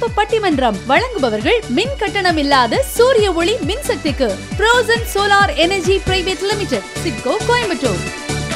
சிறப்பு பட்டிமன்றம் வழங்குபவர்கள் மின் கட்டணம் இல்லாத சூரிய ஒளி மின்சக்திக்கு ப்ரோசன் solar energy private limited SIDCO Coimbatore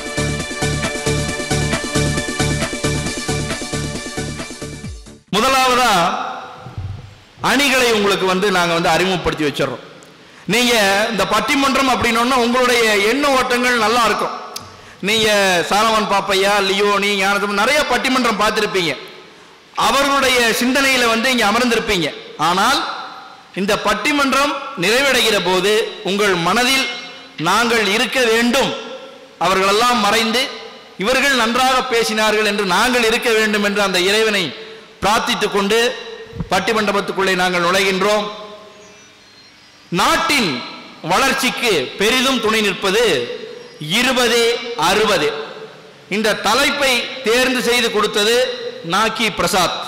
முதலாவதா அணிகளை உங்களுக்கு வந்து நாங்க வந்து அறிமுகப்படுத்தி வச்சிடறோம் நீங்க இந்த பட்டிமன்றம் அப்படின்னோன்னா உங்களுடைய எண்ண ஓட்டங்கள் நல்லா இருக்கும் நீங்க சாலமன் பாப்பையா லியோனி ஞானதம் நிறைய பட்டிமன்றம் பார்த்திருப்பீங்க அவர்களுடைய சிந்தனையில வந்து இங்க அமர்ந்திருப்பீங்க ஆனால் இந்த பட்டிமன்றம் நிறைவடைகிற போது உங்கள் மனதில் நாங்கள் இருக்க வேண்டும் அவர்களெல்லாம் மறைந்து இவர்கள் நன்றாக பேசினார்கள் என்று நாங்கள் இருக்க வேண்டும் என்று அந்த இறைவனை பிரார்த்தித்துக் கொண்டு பட்டிமண்டபத்துக்குள்ளே நாங்கள் நுழைகின்றோம் நாட்டின் வளர்ச்சிக்கு பெரிதும் துணை நிற்பது இருபதே அறுபது இந்த தலைப்பை தேர்ந்து செய்து கொடுத்தது நாக்கி பிரசாத்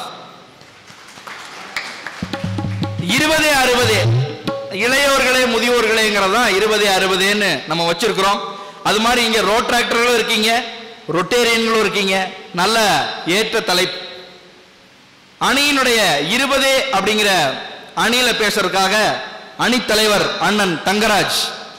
இருபதே அறுபது இளையோர்களே முதியோர்களேங்கிறது தான் இருபதே அறுபதுன்னு நம்ம வச்சிருக்கிறோம் அது மாதிரி இங்க ரோட்ராக்டர்களும் இருக்கீங்க ரொட்டேரியன்களும் இருக்கீங்க நல்ல ஏற்ற தலைப்பு அணியினுடைய இருபதே அப்படிங்கிற அணியில பேசுறதுக்காக அணித்தலைவர் அண்ணன் தங்கராஜ்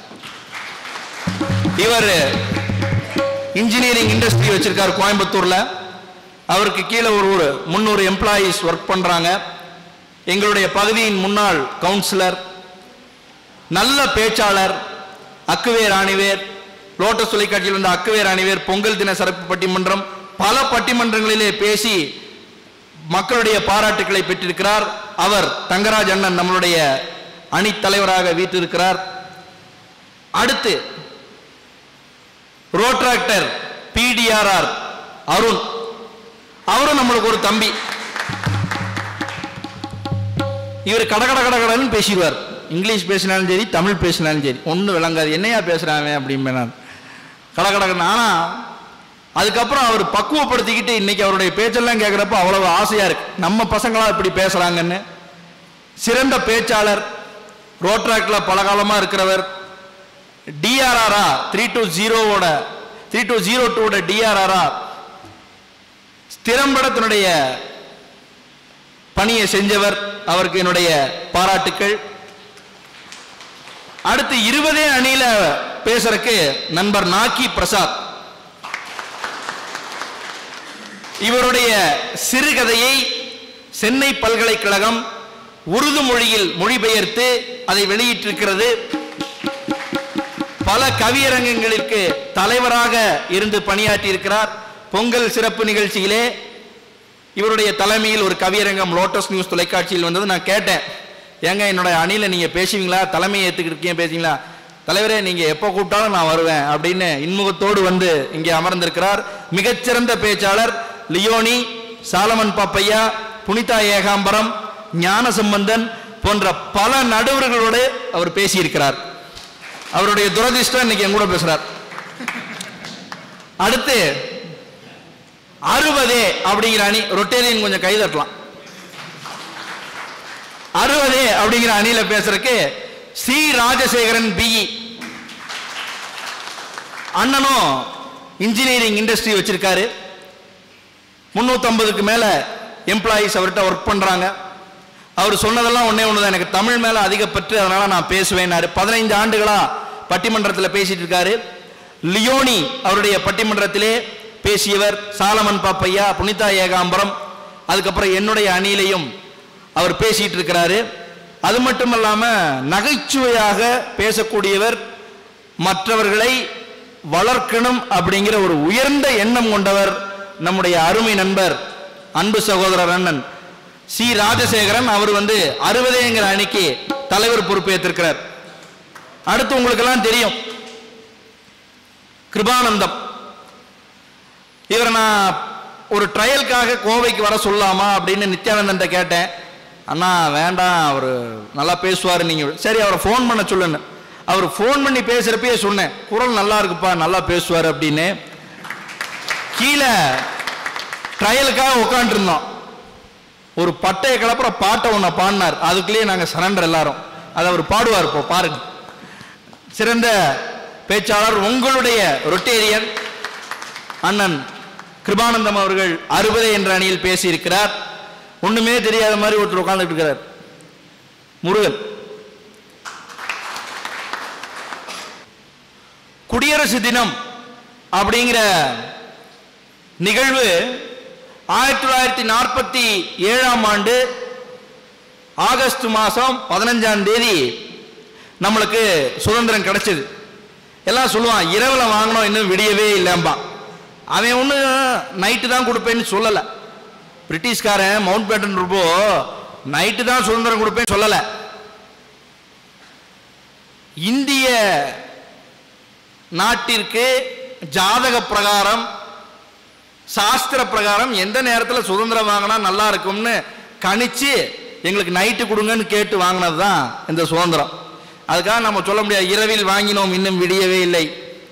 இவர் இன்ஜினியரிங் இண்டஸ்ட்ரி வச்சிருக்காரு கோயம்புத்தூர்ல அவருக்கு கீழே ஒரு ஒரு முந்நூறு எம்ப்ளாயீஸ் ஒர்க் பண்றாங்க எங்களுடைய பகுதியின் முன்னாள் கவுன்சிலர் நல்ல பேச்சாளர் அக்குவேர் அணிவேர் லோட்டஸ் தொலைக்காட்சியில் வந்த அக்குவேர் அணிவேர் பொங்கல் தின சிறப்பு பட்டிமன்றம் பல பட்டிமன்றங்களிலே பேசி மக்களுடைய பாராட்டுக்களை பெற்றிருக்கிறார் அவர் தங்கராஜ் அண்ணன் நம்மளுடைய அணித்தலைவராக வீற்றிருக்கிறார் அடுத்து ரோட்ராக்டர் பிடிஆர்ஆர் அருண் அவரும் நம்மளுக்கு ஒரு தம்பி இவர் கட கட கட கடன்னு பேசிடுவார் இங்கிலீஷ் பேசினாலும் சரி தமிழ் பேசினாலும் சரி ஒன்றும் விளங்காது என்னையா பேசுறாங்க அப்படின்னு நான் கட கடகன்னு ஆனா அதுக்கப்புறம் அவர் பக்குவப்படுத்திக்கிட்டு இன்னைக்கு அவருடைய பேச்செல்லாம் கேட்குறப்ப அவ்வளவு ஆசையா இருக்கு நம்ம பசங்களா இப்படி பேசுறாங்கன்னு சிறந்த பேச்சாளர் ரோட்ராக்ல பல காலமா இருக்கிறவர் டிஆர்ஆரா த்ரீ டூ ஜீரோவோட த்ரீ டூ ஜீரோ டூவோட டிஆர்ஆரா திறம்பட தன்னுடைய பணியை செஞ்சவர் அவருக்கு என்னுடைய பாராட்டுக்கள் அடுத்து இருபதே அணியில பேசுறதுக்கு நண்பர் நாக்கி பிரசாத் இவருடைய சிறுகதையை சென்னை பல்கலைக்கழகம் உருது மொழியில் மொழிபெயர்த்து அதை வெளியிட்டிருக்கிறது பல கவியரங்கங்களுக்கு தலைவராக இருந்து பணியாற்றி இருக்கிறார் பொங்கல் சிறப்பு நிகழ்ச்சியிலே இவருடைய தலைமையில் ஒரு கவியரங்கம் லோட்டஸ் நியூஸ் தொலைக்காட்சியில் வந்தது நான் கேட்டேன் ஏங்க என்னோட அணியில நீங்க பேசுவீங்களா தலைமையை ஏத்துக்கிட்டு இருக்கீங்க பேசுவீங்களா தலைவரே நீங்க எப்போ கூப்பிட்டாலும் நான் வருவேன் அப்படின்னு இன்முகத்தோடு வந்து இங்கே அமர்ந்திருக்கிறார் மிகச்சிறந்த பேச்சாளர் லியோனி சாலமன் பாப்பையா புனிதா ஏகாம்பரம் ஞான சம்பந்தன் போன்ற பல நடுவர்களோடு அவர் பேசியிருக்கிறார் அவருடைய துரதிர்ஷ்டம் இன்னைக்கு என் கூட பேசுறார் அடுத்து அறுபதே அப்படிங்கிற அணி ரொட்டேரியன் கொஞ்சம் கை தட்டலாம் அறுபதே அப்படிங்கிற அணியில பேசுறதுக்கு சி ராஜசேகரன் பிஇ அண்ணனும் இன்ஜினியரிங் இண்டஸ்ட்ரி வச்சிருக்காரு முன்னூத்தம்பதுக்கு மேல எம்ப்ளாயீஸ் அவர்கிட்ட ஒர்க் பண்றாங்க அவர் சொன்னதெல்லாம் ஒண்ணே ஒண்ணுதான் எனக்கு தமிழ் மேல அதிக பற்று அதனால நான் பேசுவேன்னாரு பதினைந்து ஆண்டுகளா பட்டிமன்றத்தில் பேசிட்டு இருக்காரு லியோனி அவருடைய பட்டிமன்றத்திலே பேசியவர் சாலமன் பாப்பையா புனிதா ஏகாம்பரம் அதுக்கப்புறம் என்னுடைய அணியிலையும் அவர் பேசிட்டு இருக்கிறாரு அது மட்டும் இல்லாம நகைச்சுவையாக பேசக்கூடியவர் மற்றவர்களை வளர்க்கணும் அப்படிங்கிற ஒரு உயர்ந்த எண்ணம் கொண்டவர் நம்முடைய அருமை நண்பர் அன்பு சகோதரர் அண்ணன் சி ராஜசேகரன் அவர் வந்து அறுபதேங்கிற அணிக்கு தலைவர் பொறுப்பேற்றிருக்கிறார் அடுத்து உங்களுக்கெல்லாம் தெரியும் கிருபானந்தம் இவரை நான் ஒரு ட்ரையலுக்காக கோவைக்கு வர சொல்லலாமா அப்படின்னு நித்யானந்தன் கேட்டேன் அண்ணா வேண்டாம் அவர் நல்லா பேசுவார் நீங்க சரி அவரை ஃபோன் பண்ண சொல்லுன்னு அவர் ஃபோன் பண்ணி பேசுறப்பயே சொன்னேன் குரல் நல்லா இருக்குப்பா நல்லா பேசுவார் அப்படின்னு கீழே ட்ரையலுக்காக உட்காந்துருந்தோம் ஒரு பட்டையை கிளப்புற பாட்டை ஒன்று பாடினார் அதுக்குள்ளேயே நாங்கள் சரண்டர் எல்லாரும் அதை அவர் பாடுவார் இப்போ பாருங்க சிறந்த பேச்சாளர் உங்களுடைய ரொட்டேரியன் அண்ணன் கிருபானந்தம் அவர்கள் அறுபது என்ற அணியில் பேசியிருக்கிறார் ஒண்ணுமே தெரியாத மாதிரி ஒருத்தர் உட்கார்ந்துட்டு இருக்கிறார் முருகன் குடியரசு தினம் அப்படிங்கிற நிகழ்வு ஆயிரத்தி தொள்ளாயிரத்தி நாற்பத்தி ஏழாம் ஆண்டு ஆகஸ்ட் மாதம் பதினஞ்சாம் தேதி நம்மளுக்கு சுதந்திரம் கிடைச்சது எல்லாம் சொல்லுவான் இரவுல வாங்கினோம் இன்னும் விடியவே இல்லைம்பான் அவன் ஒன்று நைட்டு தான் கொடுப்பேன்னு சொல்லலை பிரிட்டிஷ்காரன் மவுண்ட் பேட்டன் ரூபோ நைட்டு தான் சுதந்திரம் கொடுப்பேன்னு சொல்லலை இந்திய நாட்டிற்கு ஜாதக பிரகாரம் சாஸ்திர பிரகாரம் எந்த நேரத்தில் சுதந்திரம் வாங்கினா நல்லா இருக்கும்னு கணிச்சு எங்களுக்கு நைட்டு கொடுங்கன்னு கேட்டு வாங்கினது தான் இந்த சுதந்திரம் அதுக்காக நம்ம சொல்ல முடியாது இரவில் வாங்கினோம் இன்னும் விடியவே இல்லை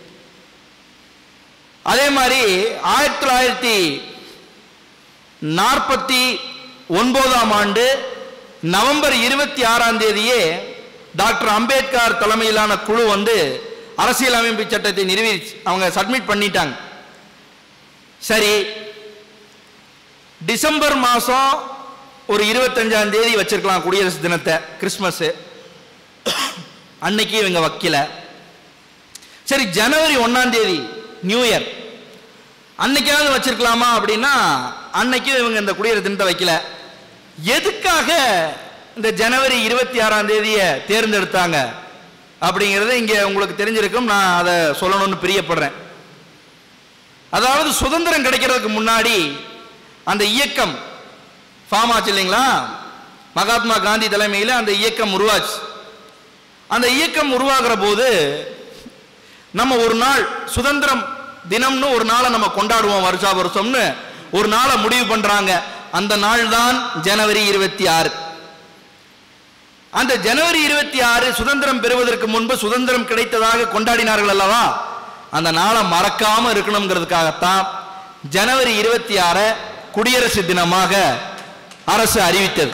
அதே மாதிரி ஆயிரத்தி தொள்ளாயிரத்தி நாற்பத்தி ஒன்பதாம் ஆண்டு நவம்பர் இருபத்தி ஆறாம் தேதியே டாக்டர் அம்பேத்கர் தலைமையிலான குழு வந்து அரசியலமைப்பு சட்டத்தை நிறுவி அவங்க சப்மிட் பண்ணிட்டாங்க சரி டிசம்பர் மாதம் ஒரு இருபத்தஞ்சாம் தேதி வச்சிருக்கலாம் குடியரசு தினத்தை கிறிஸ்மஸ் அன்னைக்கு இவங்க வைக்கல சரி ஜனவரி ஒன்னாம் தேதி நியூ இயர் அன்னைக்காவது வச்சிருக்கலாமா அப்படின்னா அன்னைக்கும் இவங்க இந்த குடியரசு தினத்தை வைக்கல எதுக்காக இந்த ஜனவரி இருபத்தி ஆறாம் தேதியை தேர்ந்தெடுத்தாங்க அப்படிங்கிறது இங்க உங்களுக்கு தெரிஞ்சிருக்கும் நான் அதை சொல்லணும்னு பிரியப்படுறேன் அதாவது சுதந்திரம் கிடைக்கிறதுக்கு முன்னாடி அந்த இயக்கம் ஃபார்ம் ஆச்சு இல்லைங்களா மகாத்மா காந்தி தலைமையில் அந்த இயக்கம் உருவாச்சு அந்த இயக்கம் உருவாகிற போது நம்ம ஒரு நாள் சுதந்திரம் தினம்னு ஒரு நாளை நம்ம கொண்டாடுவோம் வருஷா வருஷம்னு ஒரு நாளை முடிவு பண்றாங்க அந்த நாள் தான் ஜனவரி இருபத்தி ஆறு அந்த ஜனவரி இருபத்தி ஆறு சுதந்திரம் பெறுவதற்கு முன்பு சுதந்திரம் கிடைத்ததாக கொண்டாடினார்கள் அல்லவா அந்த நாளை மறக்காம இருக்கணுங்கிறதுக்காகத்தான் ஜனவரி இருபத்தி ஆறு குடியரசு தினமாக அரசு அறிவித்தது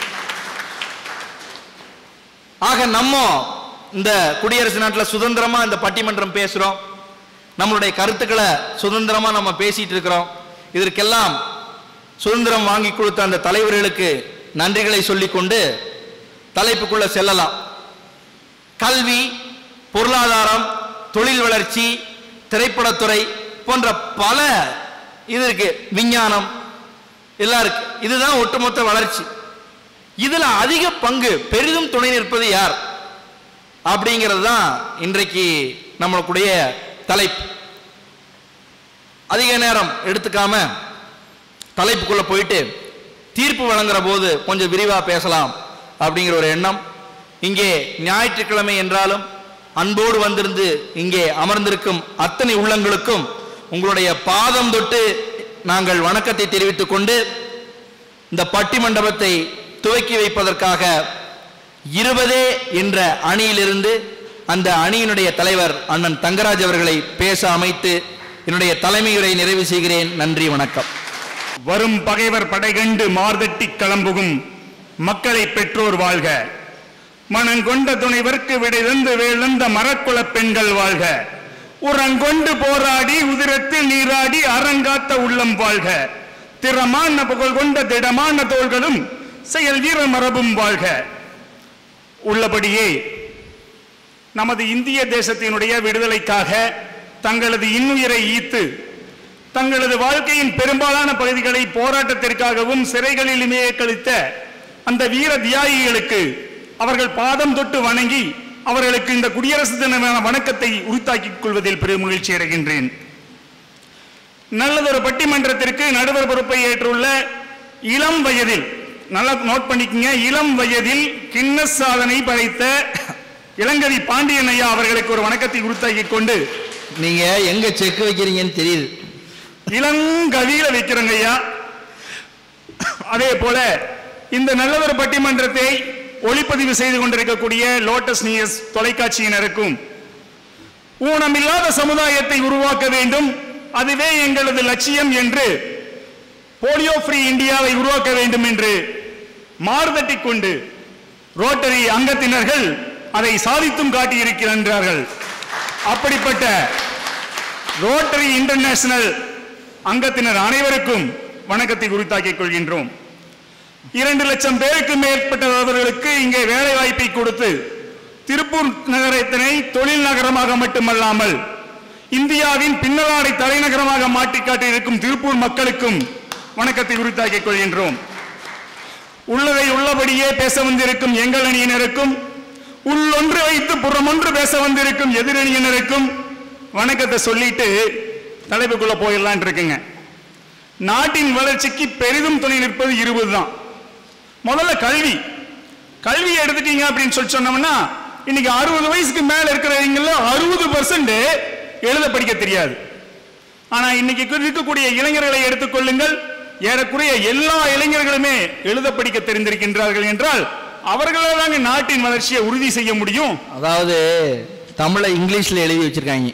ஆக நம்ம இந்த குடியரசு நாட்டில் சுதந்திரமா இந்த பட்டிமன்றம் பேசுறோம் நம்மளுடைய கருத்துக்களை சுதந்திரமா நம்ம பேசிட்டு இருக்கிறோம் இதற்கெல்லாம் சுதந்திரம் வாங்கி கொடுத்த அந்த தலைவர்களுக்கு நன்றிகளை சொல்லிக்கொண்டு தலைப்புக்குள்ள செல்லலாம் கல்வி பொருளாதாரம் தொழில் வளர்ச்சி திரைப்படத்துறை போன்ற பல இது இருக்கு விஞ்ஞானம் எல்லாம் இருக்கு இதுதான் ஒட்டுமொத்த வளர்ச்சி இதுல அதிக பங்கு பெரிதும் துணை நிற்பது யார் அப்படிங்கிறது தான் இன்றைக்கு நம்மளுக்குடைய தலைப்பு அதிக நேரம் எடுத்துக்காம தலைப்புக்குள்ள போயிட்டு தீர்ப்பு வழங்குற போது கொஞ்சம் விரிவா பேசலாம் அப்படிங்கிற ஒரு எண்ணம் இங்கே ஞாயிற்றுக்கிழமை என்றாலும் அன்போடு வந்திருந்து இங்கே அமர்ந்திருக்கும் அத்தனை உள்ளங்களுக்கும் உங்களுடைய பாதம் தொட்டு நாங்கள் வணக்கத்தை தெரிவித்துக் கொண்டு இந்த பட்டி மண்டபத்தை துவக்கி வைப்பதற்காக இருபதே என்ற அணியிலிருந்து அந்த அணியினுடைய தலைவர் அண்ணன் தங்கராஜ் அவர்களை பேச அமைத்து என்னுடைய தலைமையுரை நிறைவு செய்கிறேன் நன்றி வணக்கம் வரும் பகைவர் படைகண்டு மார்தட்டி களம்புகும் மக்களை பெற்றோர் வாழ்க மனங்கொண்ட துணைவர்க்கு விடைதந்து வேழ்ந்த மரக்குலப் பெண்கள் வாழ்க உரங்கொண்டு போராடி உதிரத்தில் நீராடி அரங்காத்த உள்ளம் வாழ்க திறமான புகழ் கொண்ட திடமான தோள்களும் செயல் வீர மரபும் வாழ்க உள்ளபடியே நமது இந்திய தேசத்தினுடைய விடுதலைக்காக தங்களது இன்னுயிரை ஈத்து தங்களது வாழ்க்கையின் பெரும்பாலான பகுதிகளை போராட்டத்திற்காகவும் சிறைகளிலுமே கழித்த அந்த வீர தியாகிகளுக்கு அவர்கள் பாதம் தொட்டு வணங்கி அவர்களுக்கு இந்த குடியரசு தினமான வணக்கத்தை உரித்தாக்கிக் கொள்வதில் பெரும் மகிழ்ச்சி அடைகின்றேன் நல்லதொரு பட்டிமன்றத்திற்கு நடுவர் பொறுப்பை ஏற்றுள்ள இளம் வயதில் நல்லா நோட் பண்ணிக்கங்க இளம் வயதில் கின்னஸ் சாதனை படைத்த இளங்கவி பாண்டியன் ஐயா அவர்களுக்கு ஒரு வணக்கத்தை உரித்தாக்கிக் கொண்டு நீங்க எங்க செக் வைக்கிறீங்கன்னு தெரியுது இளங்கவியில வைக்கிறோங்க ஐயா அதே போல இந்த நல்லதொரு பட்டிமன்றத்தை ஒளிப்பதிவு செய்து கொண்டிருக்கக்கூடிய லோட்டஸ் நியூஸ் தொலைக்காட்சியினருக்கும் ஊனமில்லாத சமுதாயத்தை உருவாக்க வேண்டும் அதுவே எங்களது லட்சியம் என்று போலியோ ஃப்ரீ இந்தியாவை உருவாக்க வேண்டும் என்று மாறுதட்டிக் கொண்டு ரோட்டரி அங்கத்தினர்கள் அதை சாதித்தும் காட்டியிருக்கிறார்கள் அப்படிப்பட்ட ரோட்டரி இன்டர்நேஷனல் அங்கத்தினர் அனைவருக்கும் வணக்கத்தை உரித்தாக்கிக் கொள்கின்றோம் இரண்டு லட்சம் பேருக்கு மேற்பட்டவர்களுக்கு இங்கே வேலை வாய்ப்பை கொடுத்து திருப்பூர் நகரத்தினை தொழில் நகரமாக மட்டுமல்லாமல் இந்தியாவின் பின்னலாடை தலைநகரமாக மாற்றி காட்டியிருக்கும் திருப்பூர் மக்களுக்கும் வணக்கத்தை உரித்தாக்கிக் கொள்கின்றோம் உள்ளதை உள்ளபடியே பேச வந்திருக்கும் எங்கள் அணியினருக்கும் உள்ளொன்று வைத்து புறமொன்று பேச வந்திருக்கும் எதிரணியினருக்கும் வணக்கத்தை சொல்லிட்டு தலைப்புக்குள்ள போயிடலான் இருக்குங்க நாட்டின் வளர்ச்சிக்கு பெரிதும் துணை நிற்பது இருபது தான் முதல்ல கல்வி கல்வி எடுத்துட்டீங்க அப்படின்னு சொல்லி சொன்னோம்னா இன்னைக்கு அறுபது வயசுக்கு மேல இருக்கிறவங்கள அறுபது பர்சன்ட் எழுத படிக்க தெரியாது ஆனா இன்னைக்கு இருக்கக்கூடிய இளைஞர்களை எடுத்துக்கொள்ளுங்கள் ஏறக்குறைய எல்லா இளைஞர்களுமே எழுத படிக்க தெரிந்திருக்கின்றார்கள் என்றால் அவர்களால் தாங்க நாட்டின் வளர்ச்சியை உறுதி செய்ய முடியும் அதாவது தமிழை இங்கிலீஷ்ல எழுதி வச்சிருக்காங்க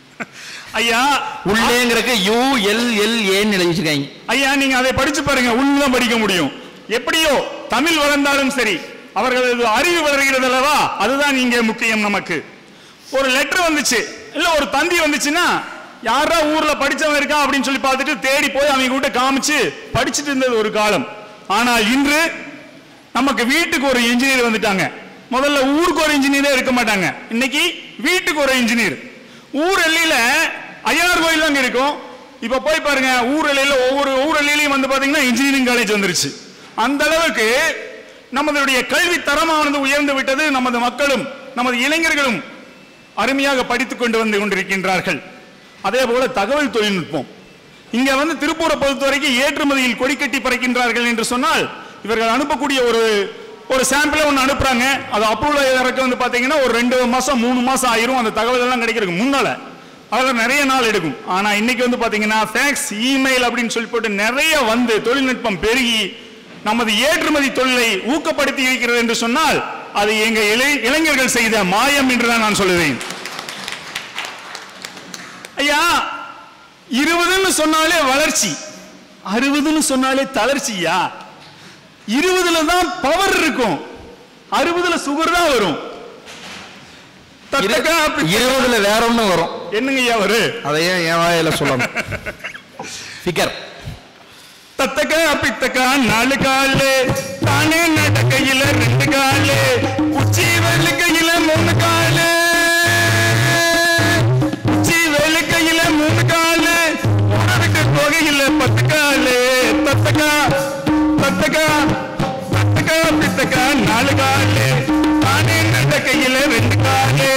ஐயா உள்ளேங்கிறக்கு யூ எல் எல் ஏன்னு எழுதி வச்சிருக்காங்க ஐயா நீங்க அதை படிச்சு பாருங்க உண்மைதான் படிக்க முடியும் எப்படியோ தமிழ் வளர்ந்தாலும் சரி அவர்களது அறிவு வளர்கிறது அல்லவா அதுதான் இங்கே முக்கியம் நமக்கு ஒரு லெட்டர் வந்துச்சு இல்ல ஒரு தந்தி வந்துச்சுன்னா யாரா ஊர்ல படிச்சவன் இருக்கா அப்படின்னு சொல்லி பார்த்துட்டு தேடி போய் அவங்க கிட்ட காமிச்சு படிச்சுட்டு இருந்தது ஒரு காலம் ஆனால் இன்று நமக்கு வீட்டுக்கு ஒரு இன்ஜினியர் வந்துட்டாங்க முதல்ல ஊருக்கு ஒரு இன்ஜினியரே இருக்க மாட்டாங்க இன்னைக்கு வீட்டுக்கு ஒரு இன்ஜினியர் ஊர் எல்லையில ஐயனார் கோயில் அங்க இருக்கும் இப்ப போய் பாருங்க ஊர் எல்லையில ஒவ்வொரு ஊர் எல்லையிலையும் வந்து பாத்தீங்கன்னா இன்ஜினியரிங் காலேஜ் வந்துருச்சு அந்த அளவுக்கு நமதுடைய கல்வி தரமானது உயர்ந்து விட்டது நமது மக்களும் நமது இளைஞர்களும் அருமையாக படித்துக் கொண்டு வந்து கொண்டிருக்கின்றார்கள் அதே போல தகவல் தொழில்நுட்பம் இங்க வந்து திருப்பூரை பொறுத்த வரைக்கும் ஏற்றுமதியில் கொடிக்கட்டி பறக்கின்றார்கள் என்று சொன்னால் இவர்கள் அனுப்பக்கூடிய ஒரு ஒரு சாம்பிளை ஒன்று அனுப்புறாங்க அது அப்ரூவல் இறக்க வந்து பாத்தீங்கன்னா ஒரு ரெண்டு மாசம் மூணு மாசம் ஆயிரும் அந்த தகவல் எல்லாம் கிடைக்கிறதுக்கு முன்னால அதில் நிறைய நாள் எடுக்கும் ஆனா இன்னைக்கு வந்து பாத்தீங்கன்னா ஃபேக்ஸ் இமெயில் அப்படின்னு சொல்லி போட்டு நிறைய வந்து தொழில்நுட்பம் பெருகி நமது ஏற்றுமதி தொழிலை ஊக்கப்படுத்தி இருக்கிறது என்று சொன்னால் அது எங்க இளை- இளைஞர்கள் செய்த மாயம் என்றுதான் நான் சொல்லுவேன் ஐயா இருபதுன்னு சொன்னாலே வளர்ச்சி அறுபதுன்னு சொன்னாலே தளர்ச்சியா இருபதுல தான் பவர் இருக்கும் அறுபதுல சுகர் தான் வரும் தத்தக்கா அப்படி- இருபதுல வேற ஒண்ணும் வரும் என்னங்க ஐயா வரு அதையே என் வாயில சொல்லணும் ஃபிகர் தத்தக்கா பித்தக்கா நாலு காலு தானே நடக்கையில ரெண்டு காலு உச்சி வெளுக்கையில மூணு காலு உச்சி வெளுக்கையில மூணு காலு உணவுக்கு தொகையில பத்து காலு தத்தக்கா தத்தக்கா தத்தக்கா பித்தக்கா நாலு காலு தானே நடக்கையில ரெண்டு காலு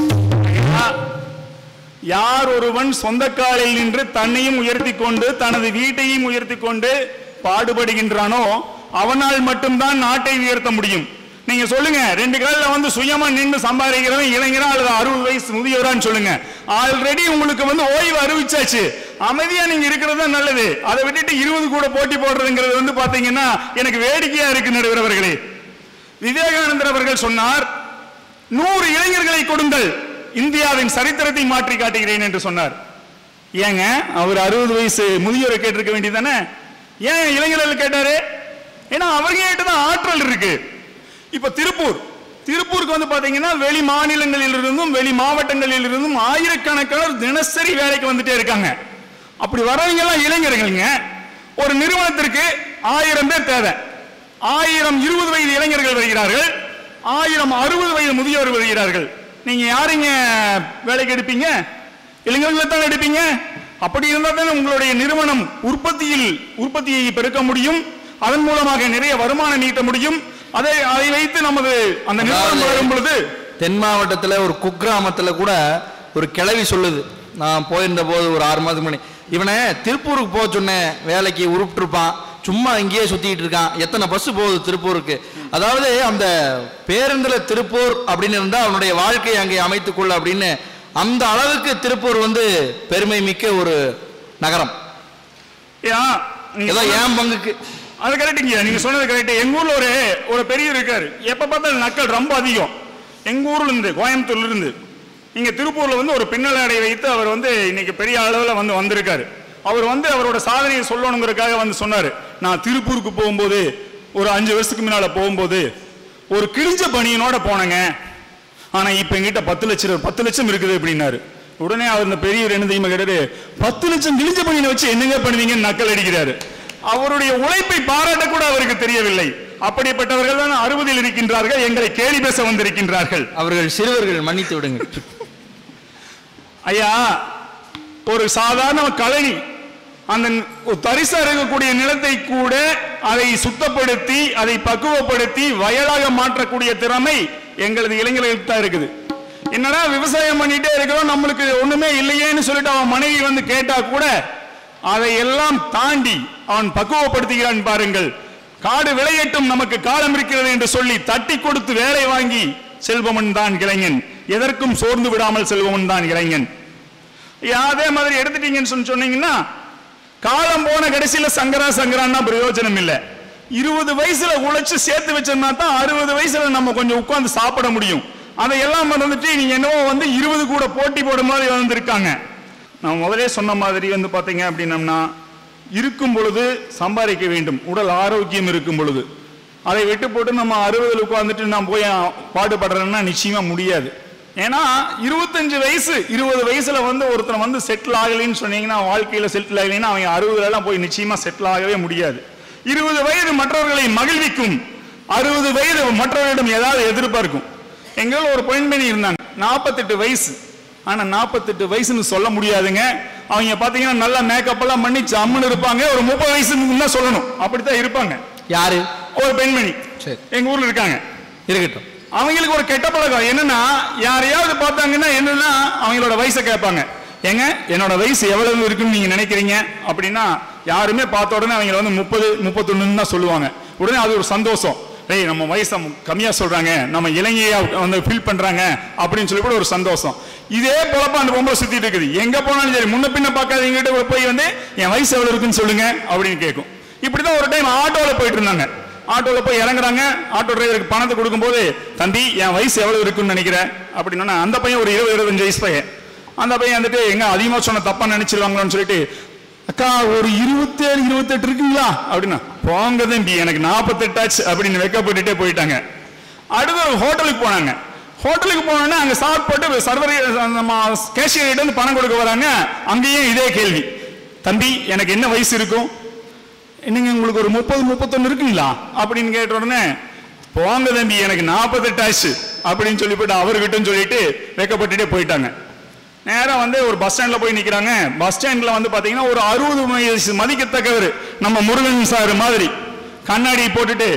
யார் ஒருவன் சொந்த காலில் நின்று தன்னையும் உயர்த்தி கொண்டு தனது வீட்டையும் உயர்த்தி கொண்டு பாடுபடுகின்றானோ அவனால் மட்டும்தான் நாட்டை உயர்த்த முடியும் நீங்க சொல்லுங்க ரெண்டு காலில் வந்து சுயமா நின்று சம்பாதிக்கிறவன் இளைஞரா அல்லது அறுபது வயசு முதியவரான்னு சொல்லுங்க ஆல்ரெடி உங்களுக்கு வந்து ஓய்வு அறிவிச்சாச்சு அமைதியா நீங்க இருக்கிறது தான் நல்லது அதை விட்டுட்டு இருபது கூட போட்டி போடுறதுங்கிறது வந்து பாத்தீங்கன்னா எனக்கு வேடிக்கையா இருக்கு நடுவர் அவர்களே விவேகானந்தர் அவர்கள் சொன்னார் நூறு இளைஞர்களை கொடுங்கள் இந்தியாவின் சரித்திரத்தை மாற்றி காட்டுகிறேன் என்று சொன்னார் ஏங்க அவர் அறுபது வயசு முதியோரை கேட்டிருக்க வேண்டியதானே ஏன் இளைஞர்கள் கேட்டாரு ஏன்னா அவர்கிட்ட தான் ஆற்றல் இருக்கு இப்ப திருப்பூர் திருப்பூருக்கு வந்து பாத்தீங்கன்னா வெளி மாநிலங்களில் இருந்தும் வெளி மாவட்டங்களில் இருந்தும் ஆயிரக்கணக்கான தினசரி வேலைக்கு வந்துட்டே இருக்காங்க அப்படி வரவங்க எல்லாம் இளைஞர்கள்ங்க ஒரு நிறுவனத்திற்கு ஆயிரம் பேர் தேவை ஆயிரம் இருபது வயது இளைஞர்கள் வருகிறார்கள் ஆயிரம் அறுபது வயது முதியோர் வருகிறார்கள் நீங்க யாருங்க வேலைக்கு எடுப்பீங்க இளைஞர்களை தான் எடுப்பீங்க அப்படி இருந்தால் தானே உங்களுடைய நிறுவனம் உற்பத்தியில் உற்பத்தியை பெருக்க முடியும் அதன் மூலமாக நிறைய வருமானம் ஈட்ட முடியும் அதை அதை வைத்து நமது அந்த நிறுவனம் அதாவது- வளரும் பொழுது தென் மாவட்டத்துல ஒரு குக்கிராமத்துல கூட ஒரு கிழவி சொல்லுது நான் போயிருந்த போது ஒரு ஆறு மாதத்துக்கு முன்னாடி இவனை திருப்பூருக்கு போக சொன்னேன் வேலைக்கு உருப்பிட்டுருப்பான் சும்மா இங்கேயே சுத்திட்டு இருக்கான் எத்தனை பஸ் போகுது திருப்பூருக்கு அதாவது அந்த பேருந்துல திருப்பூர் அப்படின்னு இருந்தா அவனுடைய வாழ்க்கையை அங்கே அமைத்துக்கொள்ள அப்படின்னு அந்த அளவுக்கு திருப்பூர் வந்து பெருமை மிக்க ஒரு நகரம் ஏன், நீங்க ஏதோ சொன்ன- ஏன் பங்குக்கு அது கரெக்டுங்க நீங்க சொன்னது கரெக்ட் எங்க ஊர்ல ஒரு ஒரு பெரிய இருக்காரு எப்ப பார்த்தாலும் நக்கல் ரொம்ப அதிகம் எங்க ஊர்ல இருந்து கோயம்புத்தூர்ல இருந்து இங்க திருப்பூர்ல வந்து ஒரு பின்னலாடை வைத்து அவர் வந்து இன்னைக்கு பெரிய அளவுல வந்து வந்திருக்காரு அவர் வந்து அவரோட சாதனையை சொல்லணுங்கிறதுக்காக வந்து சொன்னாரு நான் திருப்பூருக்கு போகும்போது ஒரு அஞ்சு வருஷத்துக்கு முன்னால போகும்போது ஒரு கிழிஞ்ச பனியனோட போனேங்க ஆனா இப்ப எங்கிட்ட பத்து லட்சம் பத்து லட்சம் இருக்குது அப்படின்னாரு உடனே அவர் இந்த பெரிய என்ன தெரியுமா கேட்டாரு பத்து லட்சம் கிழிஞ்ச பணியை வச்சு என்னங்க பண்ணுவீங்கன்னு நக்கல் அடிக்கிறாரு அவருடைய உழைப்பை பாராட்ட கூட அவருக்கு தெரியவில்லை அப்படிப்பட்டவர்கள் தான் அறுபதில் இருக்கின்றார்கள் எங்களை கேலி பேச வந்திருக்கின்றார்கள் அவர்கள் சிறுவர்கள் மன்னித்து விடுங்கள் ஐயா ஒரு சாதாரண கழனி அந்த ஒரு தரிசா இருக்கக்கூடிய நிலத்தை கூட அதை சுத்தப்படுத்தி அதை பக்குவப்படுத்தி வயலாக மாற்றக்கூடிய திறமை எங்களது இளைஞர்களுக்கு தான் இருக்குது என்னடா விவசாயம் பண்ணிட்டே இருக்கிறோம் நம்மளுக்கு ஒண்ணுமே இல்லையேன்னு சொல்லிட்டு அவன் மனைவி வந்து கேட்டா கூட அதை எல்லாம் தாண்டி அவன் பக்குவப்படுத்துகிறான் பாருங்கள் காடு விளையட்டும் நமக்கு காலம் இருக்கிறது என்று சொல்லி தட்டி கொடுத்து வேலை வாங்கி செல்பவன் தான் இளைஞன் எதற்கும் சோர்ந்து விடாமல் செல்பவன் தான் இளைஞன் ஐயா, அதே மாதிரி எடுத்துட்டீங்கன்னு சொல்லி சொன்னீங்கன்னா காலம் போன கடைசியில சங்கரா சங்கரான்னா பிரயோஜனம் இல்ல இருபது வயசுல உழைச்சு சேர்த்து வச்சோம்னா தான் அறுபது வயசுல நம்ம கொஞ்சம் உட்கார்ந்து சாப்பிட முடியும் அதையெல்லாம் மறந்துட்டு நீங்க என்னவோ வந்து இருபது கூட போட்டி போடும் மாதிரி வந்திருக்காங்க நான் முதலே சொன்ன மாதிரி வந்து பாத்தீங்க அப்படின்னம்னா இருக்கும் பொழுது சம்பாதிக்க வேண்டும் உடல் ஆரோக்கியம் இருக்கும் பொழுது அதை விட்டு போட்டு நம்ம அறுபதுல உட்கார்ந்துட்டு நான் போய் பாடுபடுறேன்னா நிச்சயமா முடியாது ஏன்னா இருபத்தஞ்சு வயசு இருபது வயசுல வந்து ஒருத்தன் வந்து செட்டில் ஆகலைன்னு சொன்னீங்கன்னா வாழ்க்கையில செட்டில் ஆகலைன்னா அவங்க அறுபதுல எல்லாம் போய் நிச்சயமா செட்டில் ஆகவே முடியாது இருபது வயது மற்றவர்களை மகிழ்விக்கும் அறுபது வயது மற்றவர்களிடம் ஏதாவது எதிர்பார்க்கும் எங்கள் ஒரு பெண்மணி இருந்தாங்க நாற்பத்தெட்டு வயசு ஆனா நாற்பத்தெட்டு வயசுன்னு சொல்ல முடியாதுங்க அவங்க பாத்தீங்கன்னா நல்லா மேக்கப் எல்லாம் பண்ணி ஜம்முன்னு இருப்பாங்க ஒரு முப்பது வயசுன்னு தான் சொல்லணும் அப்படித்தான் இருப்பாங்க யாரு ஒரு பெண்மணி சரி. எங்க ஊர்ல இருக்காங்க இருக்கட்டும் அவங்களுக்கு ஒரு கெட்ட பழக்கம் என்னன்னா யாரையாவது பார்த்தாங்கன்னா என்னன்னா அவங்களோட வயசை கேட்பாங்க ஏங்க என்னோட வயசு எவ்வளவு இருக்குன்னு நீங்க நினைக்கிறீங்க அப்படின்னா யாருமே பார்த்த உடனே அவங்கள வந்து முப்பது முப்பத்தொன்னு தான் சொல்லுவாங்க உடனே அது ஒரு சந்தோஷம் டேய் நம்ம வயசை கம்மியா சொல்றாங்க நம்ம இளைஞையா வந்து ஃபீல் பண்றாங்க அப்படின்னு சொல்லி கூட ஒரு சந்தோஷம் இதே பொழப்ப அந்த பொம்பளை சுத்திட்டு இருக்குது எங்க போனாலும் சரி முன்ன பின்ன பார்க்காதீங்கிட்ட போய் வந்து என் வயசு எவ்வளவு இருக்குன்னு சொல்லுங்க அப்படின்னு கேட்கும் இப்படிதான் ஒரு டைம் ஆட்டோல போயிட்டு இருந்தாங்க ஆட்டோல போய் இறங்குறாங்க ஆட்டோ டிரைவருக்கு பணத்தை கொடுக்கும்போது தம்பி என் வயசு எவ்வளவு இருக்குன்னு நினைக்கிறேன் அப்படின்னா அந்த பையன் ஒரு இருபது இருபத்தஞ்சு வயசு பையன் அந்த பையன் வந்துட்டு எங்க அதிகமா சொன்ன தப்பா நினைச்சிருவாங்களோன்னு சொல்லிட்டு அக்கா ஒரு இருபத்தேழு இருபத்தெட்டு இருக்குங்களா அப்படின்னா போங்க தம்பி எனக்கு நாற்பத்தெட்டு ஆச்சு அப்படின்னு வெக்கப்பட்டுட்டே போயிட்டாங்க அடுத்து ஒரு ஹோட்டலுக்கு போனாங்க ஹோட்டலுக்கு போனோன்னா அங்க சாப்பிட்டு சர்வர் நம்ம கேஷியர்கிட்ட இருந்து பணம் கொடுக்க வராங்க அங்கேயும் இதே கேள்வி தம்பி எனக்கு என்ன வயசு இருக்கும் என்னங்க உங்களுக்கு ஒரு முப்பது முப்பத்தொன்னு இருக்குங்களா அப்படின்னு கேட்ட உடனே போங்க தம்பி எனக்கு நாற்பத்தெட்டு ஆச்சு அப்படின்னு சொல்லி போட்டு அவர்கிட்ட சொல்லிட்டு வெக்கப்பட்டுட்டே போயிட்டாங்க நேரா வந்து ஒரு பஸ் ஸ்டாண்ட்ல போய் நிக்கிறாங்க பஸ் ஸ்டாண்ட்ல வந்து பாத்தீங்கன்னா ஒரு அறுபது வயசு மதிக்கத்தக்கவர் நம்ம முருகன் சார் மாதிரி கண்ணாடி போட்டுட்டு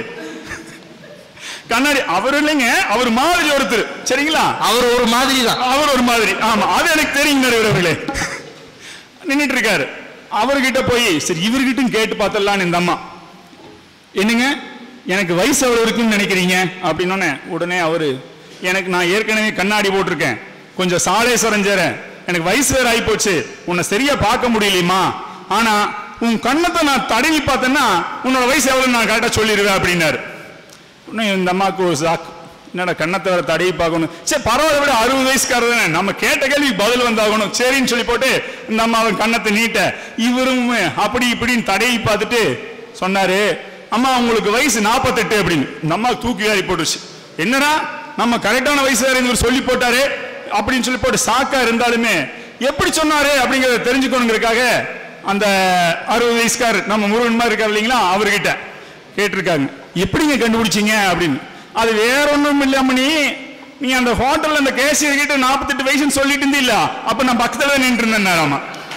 கண்ணாடி அவர் இல்லைங்க அவர் மாதிரி ஒருத்தர் சரிங்களா அவர் ஒரு மாதிரி தான் அவர் ஒரு மாதிரி ஆமா அது எனக்கு தெரியும் நடுவர்களே நின்னுட்டு இருக்காரு அவர்கிட்ட போய் சரி இவர்கிட்ட கேட்டு பார்த்தலான்னு இந்த அம்மா என்னங்க எனக்கு வயசு எவ்வளவு இருக்குன்னு நினைக்கிறீங்க அப்படின்னோடனே உடனே அவரு எனக்கு நான் ஏற்கனவே கண்ணாடி போட்டிருக்கேன் கொஞ்சம் சாலை சரஞ்சேறேன் எனக்கு வயசு வேற ஆகி போச்சு உன்னை சரியா பார்க்க முடியலையுமா ஆனா உன் கண்ணத்தை நான் தடவி பார்த்தேன்னா உன்னோட வயசு எவ்வளவு நான் கரெக்டா சொல்லிடுவேன் அப்படின்னாரு உடனே இந்த அம்மாவுக்கு ஒரு சாக்கு என்னடா கண்ணத்தை வேற தடவி பார்க்கணும் சரி பரவாயில்ல விட அறுபது வயசுக்காரர் தானே நம்ம கேட்ட கேள்வி பதில் வந்தாகணும் சரின்னு சொல்லி போட்டு இந்த அம்மாவை கண்ணத்தை நீட்ட இவரும் அப்படி இப்படின்னு தடவி பார்த்துட்டு சொன்னாரு அம்மா உங்களுக்கு வயசு நாற்பத்தெட்டு அப்படின்னு இந்த அம்மா தூக்கி வாரி போட்டுச்சு என்னடா நம்ம கரெக்டான வயசு வேற இவர் சொல்லி போட்டாரு அப்படின்னு சொல்லி போட்டு சாக்கா இருந்தாலுமே எப்படி சொன்னாரு அப்படிங்கறத தெரிஞ்சுக்கணுங்கிறதுக்காக அந்த அறுபது வயசுக்காரர் நம்ம முருகன் மாதிரி இருக்காரு இல்லைங்களா அவர்கிட்ட கேட்டிருக்காங்க எப்படிங்க கண்டுபிடிச்சீங்க அப்படின்னு அது வேற ஒண்ணும் இல்லாம நீ நீ அந்த ஹோட்டல்ல அந்த கேஷியர் கிட்ட நாற்பத்தெட்டு வயசுன்னு சொல்லிட்டு இருந்தில்ல அப்ப நான் பக்கத்துல நின்று இருந்தேன் நேரமா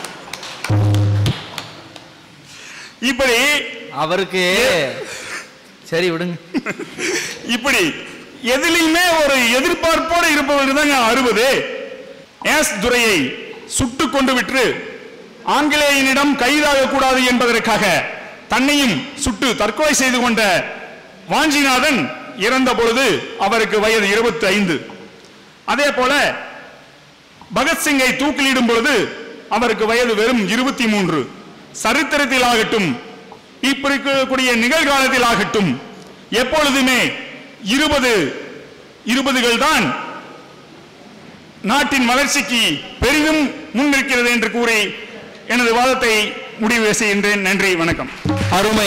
இப்படி அவருக்கு சரி விடுங்க இப்படி எதிலையுமே ஒரு எதிர்பார்ப்போடு இருப்பவர்கள் தாங்க அறுபது ஏஸ் துரையை சுட்டு கொண்டு விட்டு ஆங்கிலேயனிடம் கைதாக கூடாது என்பதற்காக தன்னையும் சுட்டு தற்கொலை செய்து கொண்ட வாஞ்சிநாதன் இறந்த பொழுது அவருக்கு வயது இருபத்தி ஐந்து அதே போல பகத்சிங்கை தூக்கிலிடும் பொழுது அவருக்கு வயது வெறும் இருபத்தி மூன்று சரித்திரத்தில் ஆகட்டும் இப்ப இருக்கக்கூடிய நிகழ்காலத்தில் ஆகட்டும் எப்பொழுதுமே இருபது இருபதுகள் தான் நாட்டின் வளர்ச்சிக்கு பெரிதும் முன்னிற்கிறது என்று கூறி எனது வாதத்தை முடிவு செய்கின்றேன் நன்றி வணக்கம் அருமை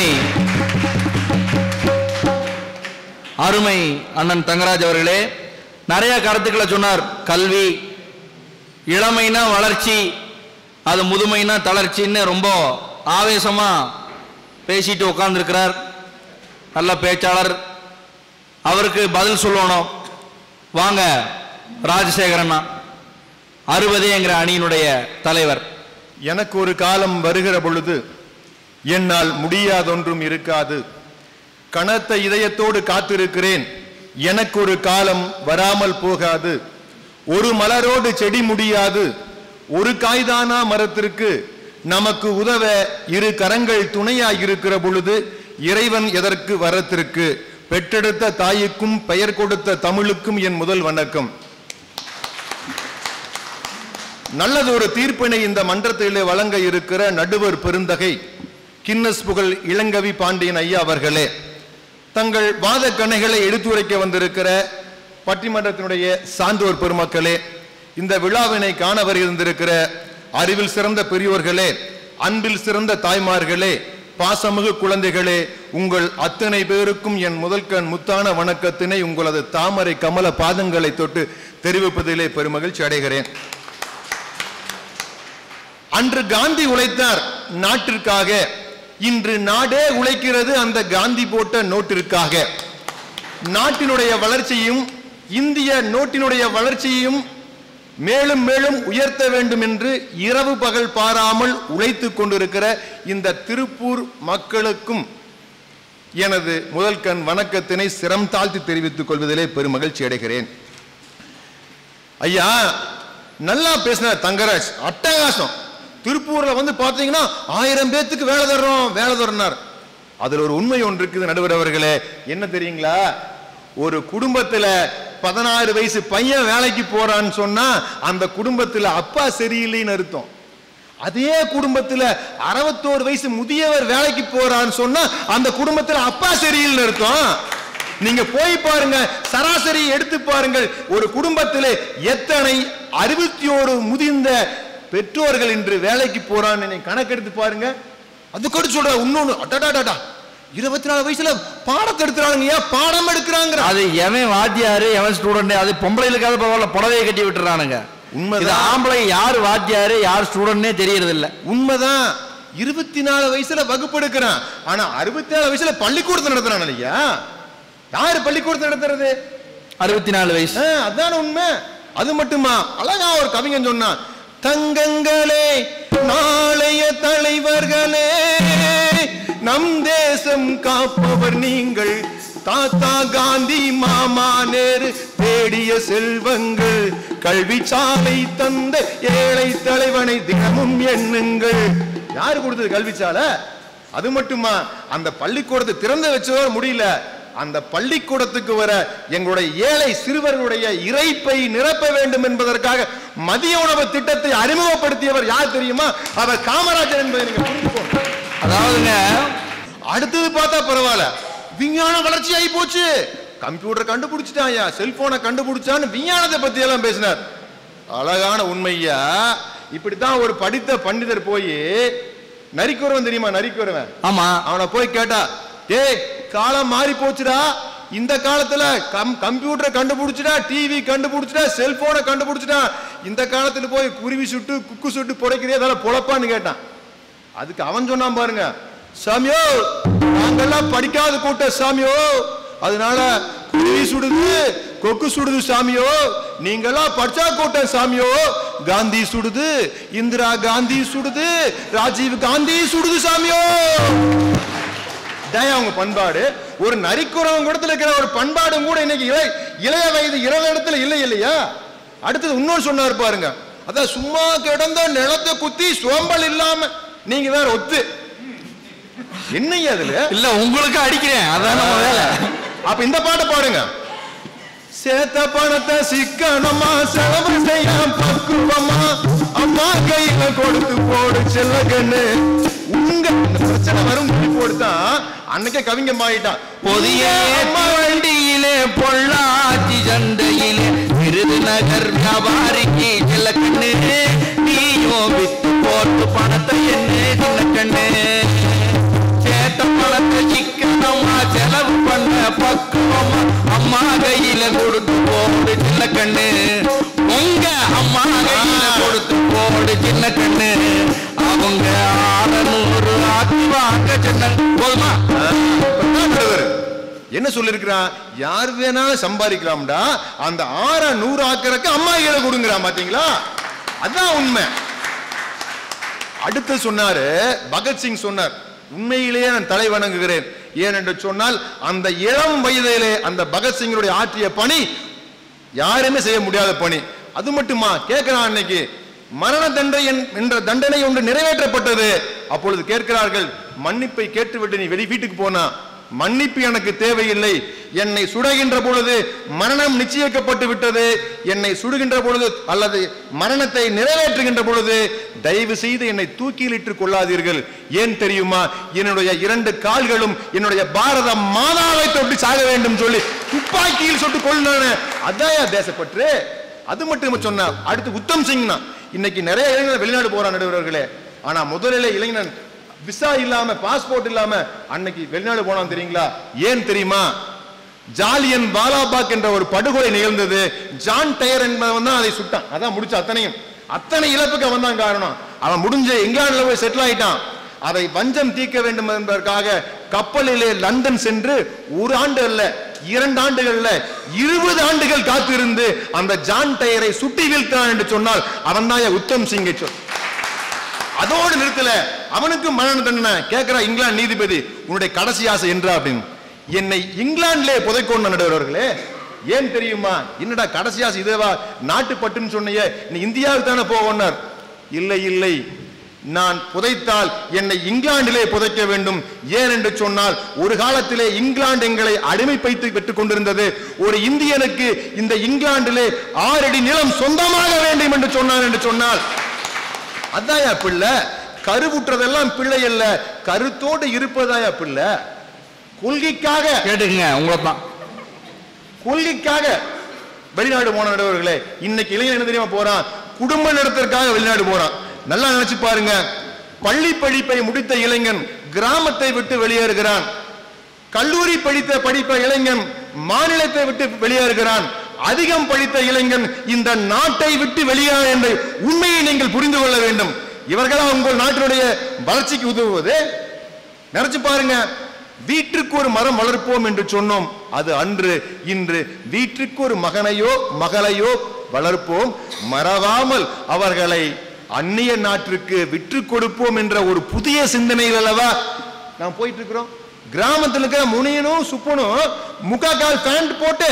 அருமை அண்ணன் தங்கராஜ் அவர்களே நிறைய கருத்துக்களை சொன்னார் கல்வி இளமைனா வளர்ச்சி அது முதுமைனா தளர்ச்சின்னு ரொம்ப ஆவேசமா பேசிட்டு உட்கார்ந்துருக்கிறார் நல்ல பேச்சாளர் அவருக்கு பதில் சொல்லணும் வாங்க ராஜசேகரண்ணா அறுபதேங்கிற அணியினுடைய தலைவர் எனக்கு ஒரு காலம் வருகிற பொழுது என்னால் முடியாதொன்றும் இருக்காது கனத்த இதயத்தோடு காத்திருக்கிறேன் எனக்கு ஒரு காலம் வராமல் போகாது ஒரு மலரோடு செடி முடியாது ஒரு காய்தானா மரத்திற்கு நமக்கு உதவ இரு கரங்கள் துணையாய் இருக்கிற பொழுது இறைவன் எதற்கு வரத்திற்கு பெற்றெடுத்த தாய்க்கும் பெயர் கொடுத்த தமிழுக்கும் என் முதல் வணக்கம் நல்லது ஒரு தீர்ப்பினை இந்த மன்றத்திலே வழங்க இருக்கிற நடுவர் பெருந்தகை கின்னஸ் புகழ் இளங்கவி பாண்டியன் ஐயா அவர்களே தங்கள் வாத கணைகளை எடுத்துரைக்க வந்திருக்கிற பட்டிமன்றத்தினுடைய சான்றோர் பெருமக்களே இந்த விழாவினை காண வருகின்றிருக்கிற அறிவில் சிறந்த பெரியோர்களே அன்பில் சிறந்த தாய்மார்களே பாசமிகு குழந்தைகளே உங்கள் அத்தனை பேருக்கும் என் முதல் கண் முத்தான வணக்கத்தினை உங்களது தாமரை கமல பாதங்களை தொட்டு தெரிவிப்பதிலே பெருமகிழ்ச்சி அடைகிறேன் அன்று காந்தி உழைத்தார் நாட்டிற்காக இன்று நாடே உழைக்கிறது அந்த காந்தி போட்ட நோட்டிற்காக நாட்டினுடைய வளர்ச்சியும் இந்திய நோட்டினுடைய வளர்ச்சியையும் மேலும் மேலும் உயர்த்த வேண்டும் என்று இரவு பகல் பாராமல் உழைத்துக் கொண்டிருக்கிற இந்த திருப்பூர் மக்களுக்கும் எனது முதல் கண் வணக்கத்தினை சிரம் தாழ்த்தி தெரிவித்துக் கொள்வதிலே பெருமகிழ்ச்சி அடைகிறேன் ஐயா நல்லா பேசினார் தங்கராஜ் அட்டகாசம் திருப்பூர்ல வந்து பாத்தீங்கன்னா ஆயிரம் பேத்துக்கு வேலை தர்றோம் வேலை தர்றோம்னார் அதுல ஒரு உண்மை ஒன்று இருக்குது நடுவர் அவர்களே என்ன தெரியுங்களா ஒரு குடும்பத்துல பதினாறு வயசு பையன் வேலைக்கு போறான்னு சொன்னா அந்த குடும்பத்துல அப்பா சரியில்லைன்னு அர்த்தம் அதே குடும்பத்துல அறுபத்தோரு வயசு முதியவர் வேலைக்கு போறான்னு சொன்னா அந்த குடும்பத்துல அப்பா சரியில்லைன்னு அர்த்தம் நீங்க போய் பாருங்க சராசரி எடுத்து பாருங்கள் ஒரு குடும்பத்திலே எத்தனை அறுபத்தி ஓரு முதிர்ந்த பெற்றோர்கள் இன்று வேலைக்கு போறான்னு நீங்க கணக்கெடுத்து பாருங்க அதுக்கடுத்து சொல்ற இன்னொன்னு அடடாடாடா இருபத்தி நாலு வயசுல பாடத்தை எடுக்கிறாங்க ஏன் பாடம் எடுக்கிறாங்க அது எவன் வாத்தியாரு எவன் ஸ்டூடெண்ட் அது பொம்பளைகளுக்காக பரவாயில்ல புடவையை கட்டி விட்டுறானுங்க உண்மைதான். இது ஆம்பளை யார் வாத்தியாரு யார் ஸ்டூடெண்ட்னே தெரியறது இல்ல உண்மைதான் இருபத்தி நாலு வயசுல வகுப்பு எடுக்கிறான் ஆனா அறுபத்தி நாலு வயசுல பள்ளிக்கூடத்தை நடத்துறான் இல்லையா யாரு பள்ளிக்கூடத்தை நடத்துறது அறுபத்தி நாலு வயசு ஆ, அதான உண்மை அது மட்டுமா அழகா ஒரு கவிஞன் சொன்னான் தங்கங்களே நாளைய தலைவர்களே நம் தேசம் காப்பவர் நீங்கள் தாத்தா காந்தி மாமா நேரு தேடிய செல்வங்கள் கல்வி சாலை தந்த ஏழை தலைவனை தினமும் எண்ணுங்கள் யாரு கொடுத்தது கல்வி சாலை அது மட்டுமா அந்த பள்ளிக்கூடத்தை திறந்து வச்சதோட முடியல அந்த பள்ளிக்கூடத்துக்கு வர எங்களுடைய ஏழை சிறுவர்களுடைய இறைப்பை நிரப்ப வேண்டும் என்பதற்காக மதிய உணவு திட்டத்தை அறிமுகப்படுத்தியவர் யார் தெரியுமா அவர் காமராஜர் என்பதை நீங்க புரிஞ்சுக்கோங்க அதாவதுங்க அடுத்தது பார்த்தா பரவாயில்ல விஞ்ஞான வளர்ச்சி ஆகி போச்சு கம்ப்யூட்டர் கண்டுபிடிச்சிட்டாயா செல்போனை கண்டுபிடிச்சான்னு விஞ்ஞானத்தை பத்தி எல்லாம் பேசினார் அழகான உண்மையா இப்படித்தான் ஒரு படித்த பண்டிதர் போய் நரிக்குறவன் தெரியுமா நரிக்குறவன் ஆமா அவனை போய் கேட்டா டேய் காலம் மாறி போச்சுடா இந்த காலத்துல கம் கம்ப்யூட்டரை கண்டுபிடிச்சிட்டா டிவி கண்டுபிடிச்சிட்டா செல்போனை கண்டுபிடிச்சிட்டா இந்த காலத்துல போய் குருவி சுட்டு குக்கு சுட்டு புடைக்கிறே அதெல்லாம் பொழப்பான்னு கேட்டான் அதுக்கு அவன் சொன்னான் பாருங்க சாமியோ நாங்கெல்லாம் படிக்காத கூட்டம் சாமியோ அதனால குருவி சுடுது கொக்கு சுடுது சாமியோ நீங்கெல்லாம் படிச்சா கூட்டம் சாமியோ காந்தி சுடுது இந்திரா காந்தி சுடுது ராஜீவ் காந்தி சுடுது சாமியோ இதான் அவங்க பண்பாடு ஒரு நரிக்குறவங்க கூடத்துல இருக்கிற ஒரு பண்பாடும் கூட இன்னைக்கு இளைய இளைய வயது இருபது இடத்துல இல்லை இல்லையா அடுத்தது இன்னொரு சொன்னார் பாருங்க அதான் சும்மா கிடந்த நிலத்தை குத்தி சோம்பல் இல்லாம நீங்க வேற ஒத்து என்னையா அதுல இல்ல உங்களுக்கு அடிக்கிறேன் அதான் நம்ம வேலை அப்ப இந்த பாட்டை பாடுங்க சேத்த பணத்தை சிக்கனமா செலவு செய்ய பக்குவமா அம்மா கையில கொடுத்து போடு செல்ல கண்ணு உங்க இந்த பிரச்சனை வரும் சொல்லி போடுதான் அன்னைக்கே கவிங்க மாறிட்டான் புதிய வண்டியிலே பொள்ளாச்சி சந்தையிலே விருதுநகர் வியாபாரிக்கு செல்ல கண்ணு நீயோ வித்து போட்டு பணத்தை என்ன சின்ன கண்ணு சேத்த பணத்தை சிக்கனமா செலவு பண்ண பக்குவமா அம்மா கையில கொடுத்து போடு சின்ன கண்ணு உங்க அம்மா கையில கொடுத்து போடு சின்ன கண்ணு அவங்க ஆறநூறு ஆத்தி வாங்க சின்ன என்ன சொல்லிருக்கிறான் யார் வேணாலும் சம்பாதிக்கலாம்டா அந்த ஆற நூறு ஆக்கறக்கு அம்மா கையில கொடுங்கிறான் பாத்தீங்களா அதான் உண்மை அடுத்து சொன்னாரு பகத்சிங் சொன்னார் உண்மையிலேயே நான் தலை வணங்குகிறேன் ஏன் என்று சொன்னால் அந்த இளம் வயதிலே அந்த பகத்சிங்கருடைய ஆற்றிய பணி யாருமே செய்ய முடியாத பணி அது மட்டுமா கேட்கிறான் அன்னைக்கு மரண தண்டனை என்- என்ற தண்டனை ஒன்று நிறைவேற்றப்பட்டது அப்பொழுது கேட்கிறார்கள் மன்னிப்பை கேட்டுவிட்டு நீ வெளி வீட்டுக்கு போனா மன்னிப்பு எனக்கு தேவையில்லை என்னை சுடுகின்ற பொழுது மரணம் நிச்சயிக்கப்பட்டு விட்டது என்னை சுடுகின்ற பொழுது அல்லது மரணத்தை நிறைவேற்றுகின்ற பொழுது தயவு செய்து என்னை தூக்கிலிட்டுக் கொள்ளாதீர்கள் ஏன் தெரியுமா என்னுடைய இரண்டு கால்களும் என்னுடைய பாரத மாதாவை தொட்டு சாக வேண்டும் சொல்லி துப்பாக்கியில் சுட்டு கொள்ளான அதான் தேசப்பற்று அது மட்டும் சொன்னா அடுத்து உத்தம் சிங்னா இன்னைக்கு நிறைய இளைஞர்கள் வெளிநாடு போறான் நடுவர்களே ஆனா முதலில் இளைஞன் விசா இல்லாம பாஸ்போர்ட் இல்லாம அன்னைக்கு வெளிநாடு போனான் தெரியுங்களா ஏன் தெரியுமா ஜாலியன் வாலாபாக் என்ற ஒரு படுகொலை நிகழ்ந்தது ஜான் டயர் என்பவன் தான் அதை சுட்டான் அதான் முடிச்ச அத்தனையும் அத்தனை இழப்புக்கு அவன் தான் காரணம் அவன் முடிஞ்ச இங்கிலாந்துல போய் செட்டில் ஆயிட்டான் அதை வஞ்சம் தீர்க்க வேண்டும் என்பதற்காக கப்பலிலே லண்டன் சென்று ஒரு ஆண்டு அல்ல இரண்டு ஆண்டுகள்ல இருபது ஆண்டுகள் காத்திருந்து அந்த ஜான் டயரை சுட்டி வீழ்த்தான் என்று சொன்னால் அவன் தான் உத்தம் சிங்கை சொல் அதோடு நிறுத்தல அவனுக்கு மரண தண்டனை கேட்கிறா இங்கிலாந்து நீதிபதி உன்னுடைய கடைசி ஆசை என்றா அப்படின்னு என்னை இங்கிலாந்திலே புதைக்கோன்னு நடுவர்களே ஏன் தெரியுமா என்னடா கடைசி ஆசை இதுவா நாட்டுப்பட்டுன்னு சொன்னையே நீ இந்தியாவுக்கு தானே போவன்னார் இல்லை இல்லை நான் புதைத்தால் என்னை இங்கிலாந்திலே புதைக்க வேண்டும் ஏன் என்று சொன்னால் ஒரு காலத்திலே இங்கிலாந்து எங்களை அடிமைப்படுத்தி பெற்றுக் கொண்டிருந்தது ஒரு இந்தியனுக்கு இந்த இங்கிலாந்திலே ஆறடி நிலம் சொந்தமாக வேண்டும் என்று சொன்னார் என்று சொன்னால் அதாயா பிள்ளை கருவுற்றதெல்லாம் பிள்ளை அல்ல கருத்தோடு இருப்பதாயா பிள்ளை கொள்கைக்காக கேட்டுக்கங்க உங்களை தான் கொள்கைக்காக வெளிநாடு போன நடுவர்களே இன்னைக்கு இளைஞன் என்ன தெரியுமா போறான் குடும்ப நடத்திற்காக வெளிநாடு போறான் நல்லா நினைச்சு பாருங்க பள்ளி படிப்பை முடித்த இளைஞன் கிராமத்தை விட்டு வெளியேறுகிறான் கல்லூரி படித்த படித்த இளைஞன் மாநிலத்தை விட்டு வெளியேறுகிறான் அதிகம் படித்த இளைஞன் இந்த நாட்டை விட்டு வெளியேற என்ற உண்மையை நீங்கள் புரிந்து கொள்ள வேண்டும் இவர்களா உங்கள் நாட்டினுடைய வளர்ச்சிக்கு உதவுவது நினைச்சு பாருங்க வீட்டுக்கு ஒரு மரம் வளர்ப்போம் என்று சொன்னோம் அது அன்று இன்று வீட்டுக்கு ஒரு மகனையோ மகளையோ வளர்ப்போம் மறவாமல் அவர்களை அந்நிய நாட்டிற்கு விற்று கொடுப்போம் என்ற ஒரு புதிய சிந்தனையில் அல்லவா நாம் போயிட்டு இருக்கிறோம் கிராமத்தில் இருக்கிற முனியனும் சுப்பனும் முக்கா கால் பேண்ட் போட்டு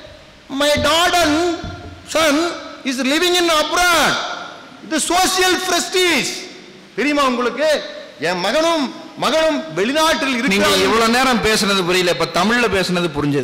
my daughter and son is living in abroad இது சோசியல் பிரஸ்டீஜ் தெரியுமா உங்களுக்கு என் மகனும் மகனும் வெளிநாட்டில் நீங்க இருக்கிறார்கள் இவ்வளவு நேரம் பேசுனது புரியல இப்ப தமிழ்ல பேசுனது புரிஞ்சது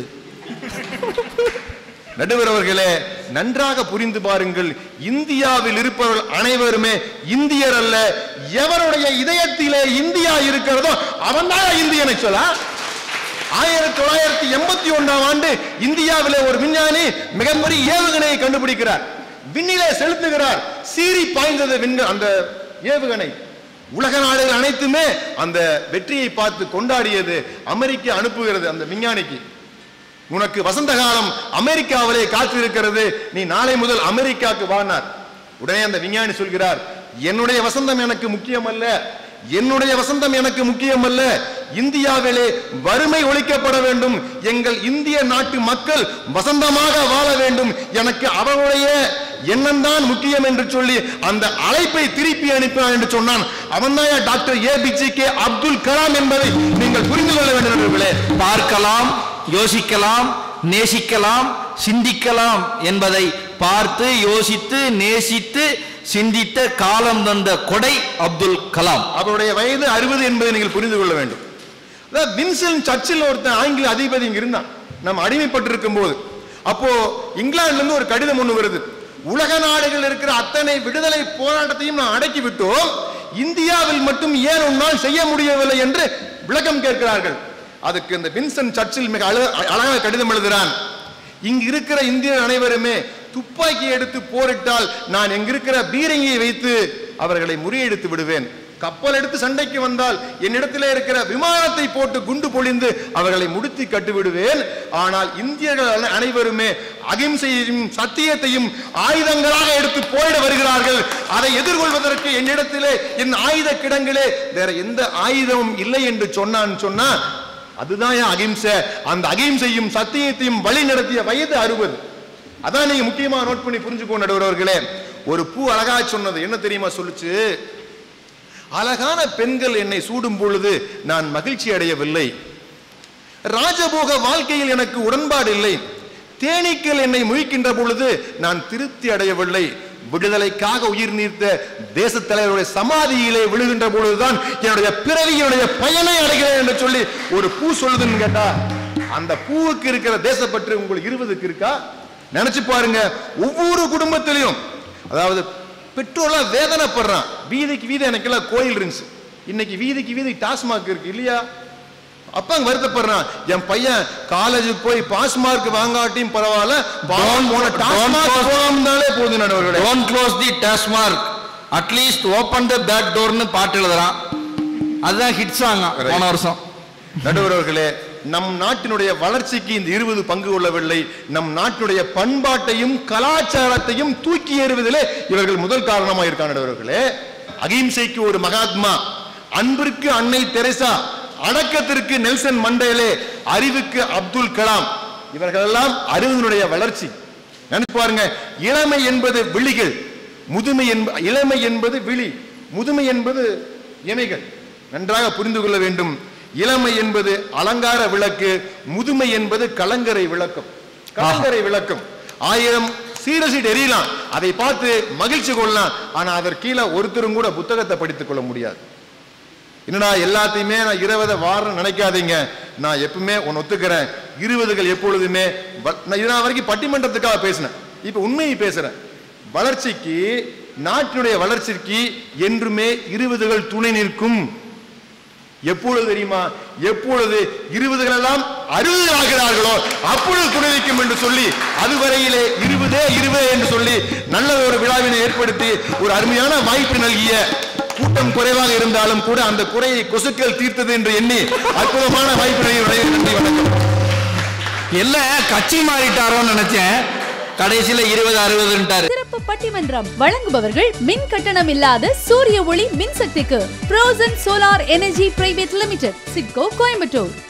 நடுவர் அவர்களே நன்றாக புரிந்து பாருங்கள் இந்தியாவில் இருப்பவர்கள் அனைவருமே இந்தியர் அல்ல எவருடைய இதயத்திலே இந்தியா இருக்கிறதோ அவன் தான் இந்தியனை சொல்ல ஆயிரத்தி தொள்ளாயிரத்தி எண்பத்தி ஒன்றாம் ஆண்டு இந்தியாவிலே ஒரு விஞ்ஞானி மிகப்பெரிய ஏவுகணையை கண்டுபிடிக்கிறார் விண்ணிலே செலுத்துகிறார் சீறி பாய்ந்தது விண்ண அந்த ஏவுகணை உலக நாடுகள் அனைத்துமே அந்த வெற்றியை பார்த்து கொண்டாடியது அமெரிக்கா அனுப்புகிறது அந்த விஞ்ஞானிக்கு உனக்கு வசந்த காலம் அமெரிக்காவிலே காத்திருக்கிறது நீ நாளை முதல் அமெரிக்காவுக்கு வானார் உடனே அந்த விஞ்ஞானி சொல்கிறார் என்னுடைய வசந்தம் எனக்கு முக்கியம் அல்ல என்னுடைய வசந்தம் எனக்கு முக்கியம் அல்ல இந்தியாவிலே வறுமை ஒழிக்கப்பட வேண்டும் எங்கள் இந்திய நாட்டு மக்கள் வசந்தமாக வாழ வேண்டும் எனக்கு அவருடைய எண்ணம்தான் முக்கியம் என்று சொல்லி அந்த அழைப்பை திருப்பி அனுப்பினான் என்று சொன்னான் அவன்தான் doctor A P K Abdul Kalam என்பதை நீங்கள் புரிந்து கொள்ள வேண்டும் நண்பர்களே பார்க்கலாம் யோசிக்கலாம் நேசிக்கலாம் சிந்திக்கலாம் என்பதை பார்த்து யோசித்து நேசித்து சிந்தித்த காலம் தந்த கொடை அப்துல் கலாம் அவருடைய வயது அறுபது என்பதை நீங்கள் புரிந்து கொள்ள வேண்டும் அதாவது வின்சன் சர்ச்சில் ஒருத்தன் ஆங்கில அதிபதி இங்க இருந்தான் நம்ம அடிமைப்பட்டிருக்கும் போது அப்போ இங்கிலாந்துல இருந்து ஒரு கடிதம் ஒண்ணு வருது உலக நாடுகள் இருக்கிற அத்தனை விடுதலை போராட்டத்தையும் நான் அடக்கி விட்டோம் இந்தியாவில் மட்டும் ஏன் உன்னால் செய்ய முடியவில்லை என்று விளக்கம் கேட்கிறார்கள் அதுக்கு இந்த வின்சன் சர்ச்சில் மிக அழ- அழகாக கடிதம் எழுதுகிறான் இங்கு இருக்கிற இந்தியர் அனைவருமே துப்பாக்கி எடுத்து போரிட்டால் நான் எங்கிருக்கிற பீரங்கியை வைத்து அவர்களை முறியடித்து விடுவேன் கப்பல் எடுத்து சண்டைக்கு வந்தால் என்னிடத்திலே இருக்கிற விமானத்தை போட்டு குண்டு பொழிந்து அவர்களை முடித்து கட்டு விடுவேன் ஆனால் இந்தியர்கள் அனை- அனைவருமே அகிம்சையையும் சத்தியத்தையும் ஆயுதங்களாக எடுத்து போயிட வருகிறார்கள் அதை எதிர்கொள்வதற்கு என்னிடத்திலே என் ஆயுத கிடங்கிலே வேற எந்த ஆயுதமும் இல்லை என்று சொன்னான் சொன்னா அதுதான் என் அகிம்சை அந்த அகிம்சையும் சத்தியத்தையும் வழி நடத்திய வயது அறுபது அதான் நீங்க முக்கியமா நோட் பண்ணி புரிஞ்சுக்கோ நடுவர்களே ஒரு பூ அழகா சொன்னது என்ன தெரியுமா சொல்லுச்சு அழகான பெண்கள் என்னை சூடும் பொழுது நான் மகிழ்ச்சி அடையவில்லை ராஜபோக வாழ்க்கையில் எனக்கு உடன்பாடு இல்லை தேனீக்கள் என்னை முழிக்கின்ற பொழுது நான் திருப்தி அடையவில்லை விடுதலைக்காக உயிர் நீர்த்த தேச தலைவருடைய சமாதியிலே விழுகின்ற பொழுதுதான் என்னுடைய பிறவியினுடைய பயனை அடைகிறேன் என்று சொல்லி ஒரு பூ சொல்லுதுன்னு கேட்டா அந்த பூவுக்கு இருக்கிற தேசப்பற்று உங்களுக்கு இருபதுக்கு இருக்கா நினைச்சு பாருங்க ஒவ்வொரு குடும்பத்திலையும் அதாவது பெற்றோர்லாம் வேதனைப்படுறான் வீதிக்கு வீதி எனக்கெல்லாம் கோயில் இருந்துச்சு இன்னைக்கு வீதிக்கு வீதி டாஸ்மாக் இருக்கு இல்லையா அப்ப அங்க வருத்தப்படுறான் என் பையன் காலேஜுக்கு போய் பாஸ் மார்க் வாங்காட்டியும் பரவாயில்ல பாவம் போன டாஸ்மாக் போகாமனாலே போதும் நடுவர்களே don't close the TASMAC at least open the back டோர்னு பாட்டு எழுதுறான் அதுதான் ஹிட் சாங் போன வருஷம் நடுவர்களே நம் நாட்டினுடைய வளர்ச்சிக்கு இந்த இருபது பங்கு கொள்ளவில்லை நம் நாட்டினுடைய பண்பாட்டையும் கலாச்சாரத்தையும் தூக்கி எறிவதிலே இவர்கள் முதல் காரணமாக இருக்காங்க நடுவர்களே அகிம்சைக்கு ஒரு மகாத்மா அன்பிற்கு அன்னை தெரசா அடக்கத்திற்கு நெல்சன் மண்டேலே அறிவுக்கு அப்துல் கலாம் இவர்கள் எல்லாம் அறிவினுடைய வளர்ச்சி நினைச்சு பாருங்க இளமை என்பது விழிகள் முதுமை என்ப இளமை என்பது விழி முதுமை என்பது இமைகள் நன்றாக புரிந்து கொள்ள வேண்டும் இளமை என்பது அலங்கார விளக்கு முதுமை என்பது கலங்கரை விளக்கம் கலங்கரை விளக்கம் ஆயிரம் சீரசீட் எரியலாம் அதை பார்த்து மகிழ்ச்சி கொள்ளலாம் ஆனா அதற்கு கீழே ஒருத்தரும் கூட புத்தகத்தை படித்துக் கொள்ள முடியாது என்னடா எல்லாத்தையுமே நான் இருபதை வாரம் நினைக்காதீங்க நான் எப்பவுமே ஒன்னு ஒத்துக்கிறேன் இருபதுகள் எப்பொழுதுமே வ- நான் இதனால் வரைக்கும் பட்டிமன்றத்துக்காக பேசினேன் இப்ப உண்மையை பேசுறேன் வளர்ச்சிக்கு நாட்டினுடைய வளர்ச்சிக்கு என்றுமே இருபதுகள் துணை நிற்கும் எப்பொழுது தெரியுமா எப்பொழுது இருபதுகள் எல்லாம் அறுபது ஆகிறார்களோ அப்பொழுது துணை நிற்கும் என்று சொல்லி அதுவரையிலே இருபதே இருபது என்று சொல்லி நல்ல ஒரு விழாவினை ஏற்படுத்தி ஒரு அருமையான வாய்ப்பு நல்கிய கூட்டம் குறைவாக இருந்தாலும் கூட அந்த குறையை கொசுக்கள் தீர்த்தது என்று எண்ணி அற்புதமான வாய்ப்பு நல்கிய நன்றி வணக்கம் என்ன கட்சி மாறிட்டாரோன்னு நினைச்சேன் கடைசியில இருபது அறுபதுன்ட்டாரு சிறப்பு பட்டிமன்றம் வழங்குபவர்கள் மின் கட்டணம் இல்லாத சூரிய ஒளி மின்சக்திக்கு ப்ரோசன் solar energy private limited SIDCO Coimbatore